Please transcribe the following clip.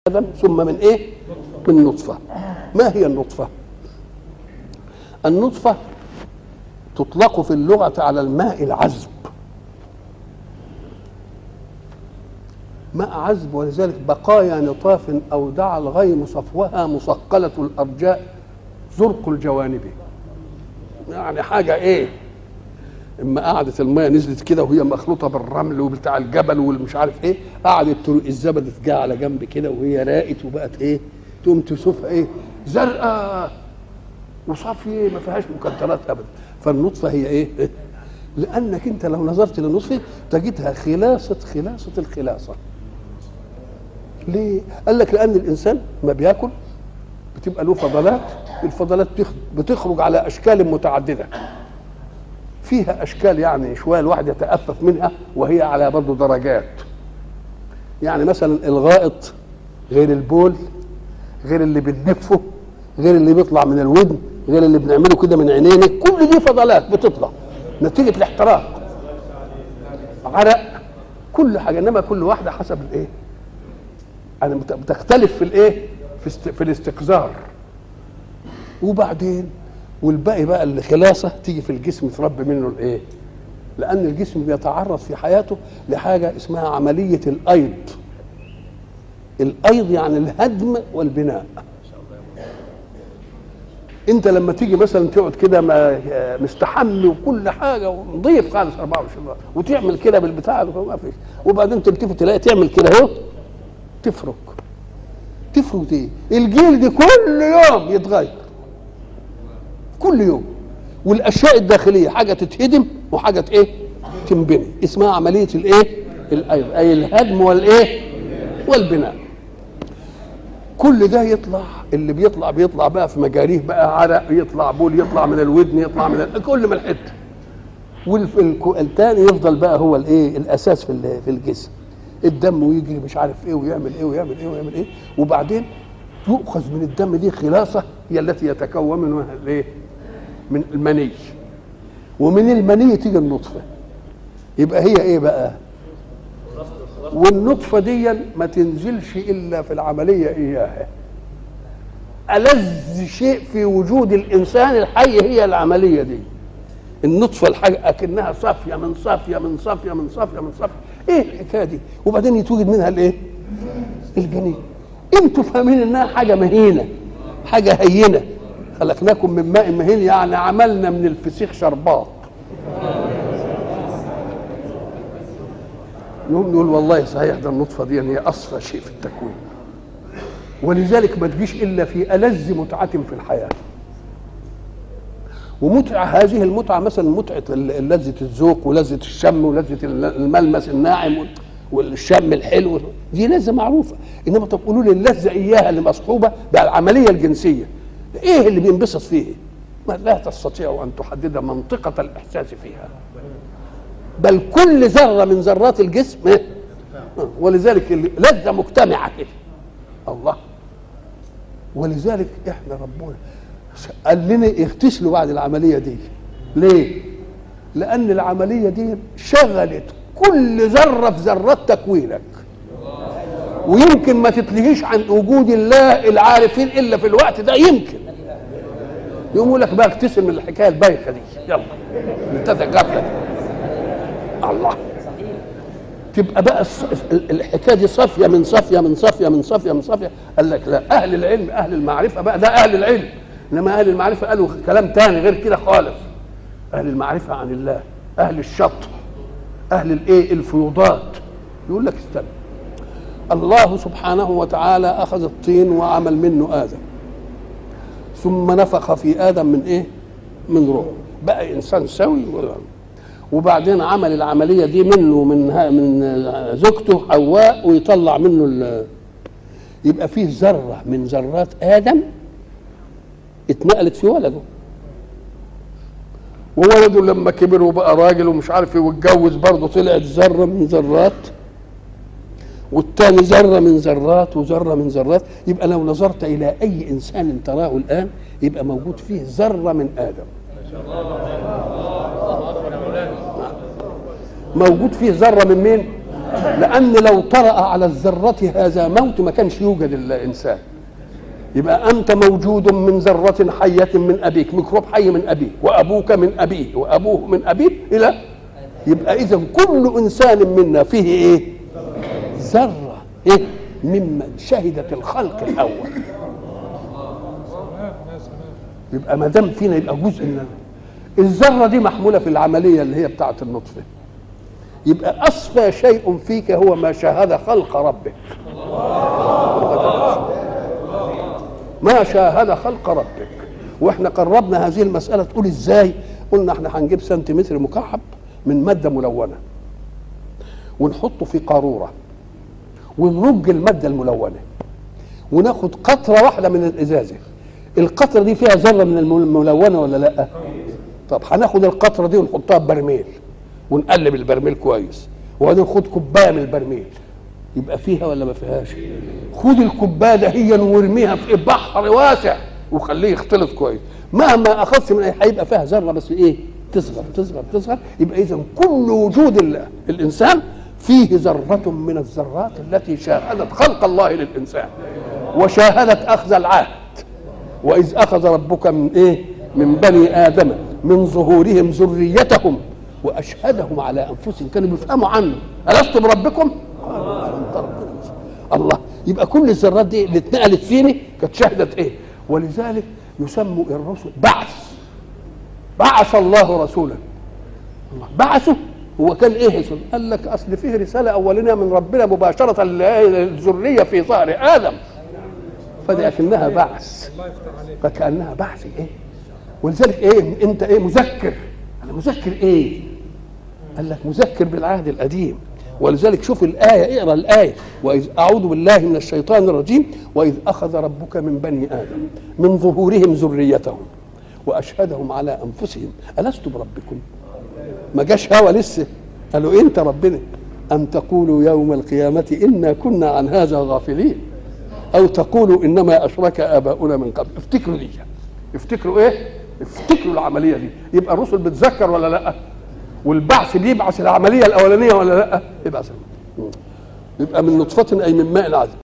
ادم ثم من ايه من نطفه ما هي النطفه النطفه تطلق في اللغه على الماء العذب ماء عذب ولذلك بقايا نطاف اودع الغيم صفوها مثقله الارجاء زرق الجوانب يعني حاجه ايه اما قعدت الميه نزلت كده وهي مخلوطه بالرمل وبتاع الجبل والمش عارف ايه قعدت تروق الزبده جه على جنب كده وهي راقت وبقت ايه تقوم تشوفها ايه زرقاء وصافيه ما فيهاش مكدرات ابدا فالنطفه هي ايه لانك انت لو نظرت للنطفه تجدها خلاصه خلاصه الخلاصه ليه قال لك لان الانسان ما بياكل بتبقى له فضلات الفضلات بتخرج على اشكال متعدده فيها اشكال يعني شويه الواحد يتأفف منها وهي على برضه درجات يعني مثلا الغائط غير البول غير اللي بنلفه غير اللي بيطلع من الودن غير اللي بنعمله كده من عينينك كل دي فضلات بتطلع نتيجه الاحتراق عرق كل حاجه انما كل واحده حسب الايه يعني بتختلف في الايه في, است... في الاستقذار وبعدين والباقي بقى الخلاصه تيجي في الجسم يتربى منه الايه لان الجسم بيتعرض في حياته لحاجه اسمها عمليه الايض الايض يعني الهدم والبناء انت لما تيجي مثلا تقعد كده مستحمي وكل حاجه ونضيف خالص 24 ساعه وتعمل كده بالبتاع ما فيش وبعدين تلتفت تلاقي تعمل كده اهو تفرك تفرك ايه؟ الجلد كل يوم يتغير كل يوم والاشياء الداخليه حاجه تتهدم وحاجه ايه؟ تنبني اسمها عمليه الايه؟ الايض اي الهدم والايه؟ والبناء كل ده يطلع اللي بيطلع بيطلع بقى في مجاريه بقى عرق يطلع بول يطلع من الودن يطلع من ال... كل من الحته والتاني يفضل بقى هو الايه الاساس في في الجسم الدم ويجري مش عارف ايه ويعمل ايه ويعمل ايه ويعمل ايه وبعدين يؤخذ من الدم دي خلاصه هي التي يتكون منها الايه من المني ومن المني تيجي النطفه يبقى هي ايه بقى والنطفه دي ما تنزلش الا في العمليه اياها ألذ شيء في وجود الإنسان الحي هي العملية دي النطفة الحاجة أكنها صافية من صافية من صافية من صافية من صافية إيه الحكاية دي وبعدين يتوجد منها الإيه الجنين أنتوا فاهمين إنها حاجة مهينة حاجة هينة خلقناكم من ماء مهين يعني عملنا من الفسيخ شربات نقوم نقول والله صحيح ده النطفة دي هي أصفى شيء في التكوين ولذلك ما تجيش الا في الذ متعه في الحياه ومتعه هذه المتعه مثلا متعه لذه الذوق ولذه الشم ولذه الملمس الناعم والشم الحلو دي لذه معروفه انما طب قولوا لي اللذه اياها اللي مصحوبه بالعمليه الجنسيه ايه اللي بينبسط فيه؟ ما لا تستطيع ان تحدد منطقه الاحساس فيها بل كل ذره من ذرات الجسم ولذلك لذه مجتمعه كده الله ولذلك احنا ربنا قال لنا اغتسلوا بعد العمليه دي ليه لان العمليه دي شغلت كل ذره في ذرات تكوينك ويمكن ما تتلهيش عن وجود الله العارفين الا في الوقت ده يمكن يقوم يقول لك بقى اغتسل من الحكايه البايخه دي يلا انتهت الغفله دي الله تبقى بقى الحكايه دي صافيه من صافيه من صافيه من صافيه من صافيه قال لك لا اهل العلم اهل المعرفه بقى ده اهل العلم انما اهل المعرفه قالوا كلام تاني غير كده خالص اهل المعرفه عن الله اهل الشط اهل الايه الفيوضات يقول لك استنى الله سبحانه وتعالى اخذ الطين وعمل منه ادم ثم نفخ في ادم من ايه من روح بقى انسان سوي وبعدين عمل العمليه دي منه من من زوجته حواء ويطلع منه يبقى فيه ذره من ذرات ادم اتنقلت في ولده وولده لما كبر وبقى راجل ومش عارف ايه واتجوز برضه طلعت ذره من ذرات والتاني ذره من ذرات وذره من ذرات يبقى لو نظرت الى اي انسان تراه الان يبقى موجود فيه ذره من ادم موجود فيه ذره من مين لان لو طرأ على الذره هذا موت ما كانش يوجد الانسان يبقى انت موجود من ذره حيه من ابيك ميكروب حي من ابيه وابوك من ابيه وابوه من ابيه الى يبقى اذا كل انسان منا فيه ايه ذره ايه ممن شهدت الخلق الاول يبقى ما دام فينا يبقى جزء من الذره دي محموله في العمليه اللي هي بتاعه النطفه يبقى اصفى شيء فيك هو ما شاهد خلق ربك ما شاهد خلق ربك واحنا قربنا هذه المساله تقول ازاي قلنا احنا هنجيب سنتيمتر مكعب من ماده ملونه ونحطه في قاروره ونرج الماده الملونه وناخد قطره واحده من الازازه القطره دي فيها ذره من الملونه ولا لا طب هناخد القطره دي ونحطها في برميل ونقلب البرميل كويس وبعدين خد كوبايه من البرميل يبقى فيها ولا ما فيهاش خد الكوبايه دهيا وارميها في بحر واسع وخليه يختلط كويس مهما اخذت من هيبقى فيها ذره بس ايه تصغر تصغر تصغر يبقى اذا كل وجود ال- الانسان فيه ذرة من الذرات التي شاهدت خلق الله للإنسان وشاهدت أخذ العهد وإذ أخذ ربك من إيه؟ من بني آدم من ظهورهم ذريتهم وأشهدهم على أنفسهم كانوا بيفهموا عنه ألست بربكم؟ قالوا أنت ربنا الله يبقى كل الذرات دي اللي اتنقلت فيني كانت شهدت إيه؟ ولذلك يسموا الرسل بعث بعث الله رسولا الله بعثه هو كان ايه يسمى؟ قال لك اصل فيه رساله اولنا من ربنا مباشره للذريه في ظهر ادم فدي اكنها بعث فكانها بعث ايه ولذلك ايه انت ايه مذكر انا مذكر ايه قال لك مذكر بالعهد القديم ولذلك شوف الآية اقرأ الآية وإذ أعوذ بالله من الشيطان الرجيم وإذ أخذ ربك من بني آدم من ظهورهم ذريتهم وأشهدهم على أنفسهم ألست بربكم ما جاش هوا لسه قالوا انت ربنا ان تقولوا يوم القيامه انا كنا عن هذا غافلين او تقولوا انما اشرك اباؤنا من قبل افتكروا دي افتكروا ايه افتكروا العمليه دي يبقى الرسل بتذكر ولا لا والبعث بيبعث العمليه الاولانيه ولا لا يبعث يبقى من نطفه اي من ماء عذب